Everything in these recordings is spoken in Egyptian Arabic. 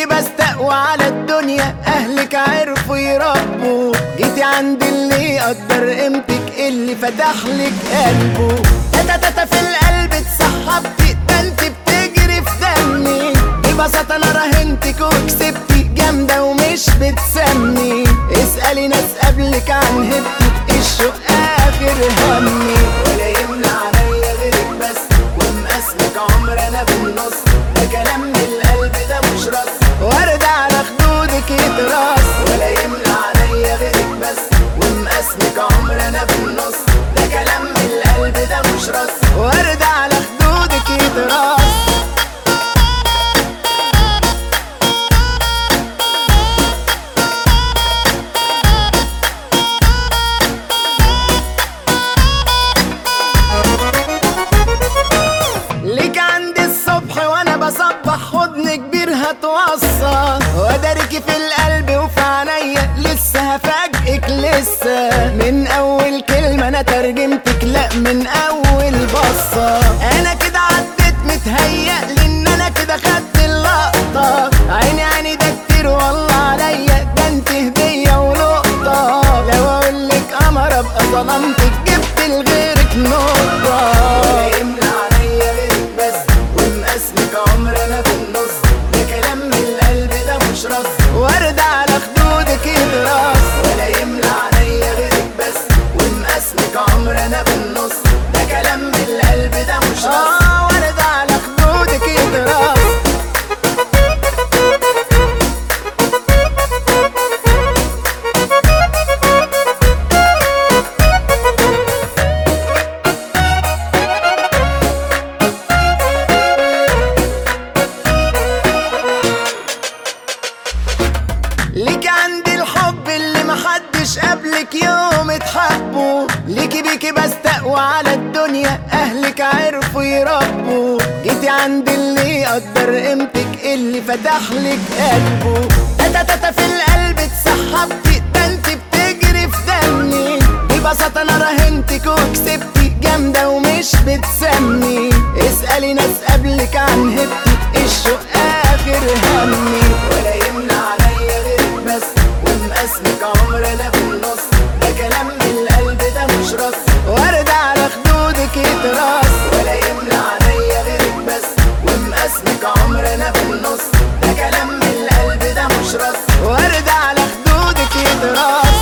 بيكي بستقوى على الدنيا اهلك عرفوا يربوا جيتي عند اللي يقدر قيمتك اللي فتح لك قلبه تاتا تاتا في القلب اتسحبتي ده انت بتجري في دمي ببساطة انا راهنتك وكسبتي جامدة ومش بتسمي اسألي ناس قبلك عن هبتك الشوق اخر همي ولا يمنع عليا غيرك بس ومقاسمك عمر انا بالنص ده كلام من القلب ده مش رص ورد على خدودك يتراس ولا يمنع عليا غيرك بس ومقاسمك عمر انا بالنص ده كلام من القلب ده مش رص ورد على خدودك يتراس ليك عندي الصبح وانا بصبح حضن كبير هتوصل واداركي في القلب وفي عينيا لسه هفاجئك لسه من اول كلمة انا ترجمتك لا من اول بصة انا كده عديت متهيأ ان انا كده خدت اللقطة عيني عيني ده كتير والله عليا ده انت هدية ونقطة لو اقولك قمر ابقى ظلمتك جبت لغيرك نقطة ولا يمنع عليا غيرك بس ومقاسمك عمر انا بالنص ده كلام من القلب ده مش رص ورد على خدودك يدرس ولا يمنع عليا غيرك بس ومقاسمك عمر انا بالنص ده كلام من القلب ده مش رص اه ورد على خدودك يدرس ليك عندي الحب اللي محدش قبلك يوم اتحبوا ليكي بيكي بستقوى على الدنيا اهلك عرفوا يربوا جيتي عند اللي يقدر قيمتك اللي فتح لك قلبه تاتا تاتا في القلب اتسحبتي ده انت بتجري في دمي ببساطة انا راهنتك وكسبتي جامدة ومش بتسمي اسألي ناس قبلك عن هبتك الشوق اخر همي ولا يمنع عليا غيرك بس ومقاسمك عمر انا بالنص ده كلام من القلب ده مش رص ورد على خدودك يتراس ولا يمنع عليا غيرك بس ومقاسمك عمر انا بالنص ده كلام من القلب ده مش رص ورد على خدودك يتراس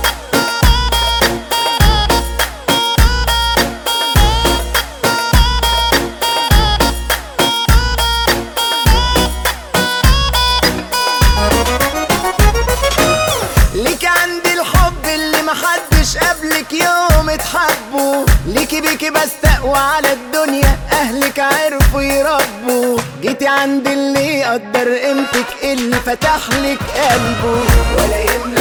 ليك عندي الحب اللي محدش قبلك يوم اتحبوا ليكي بيكي بستقوى على الدنيا اهلك عرفوا يربوا جيتي عند اللي يقدر قيمتك اللي فتح لك قلبه ولا يمنع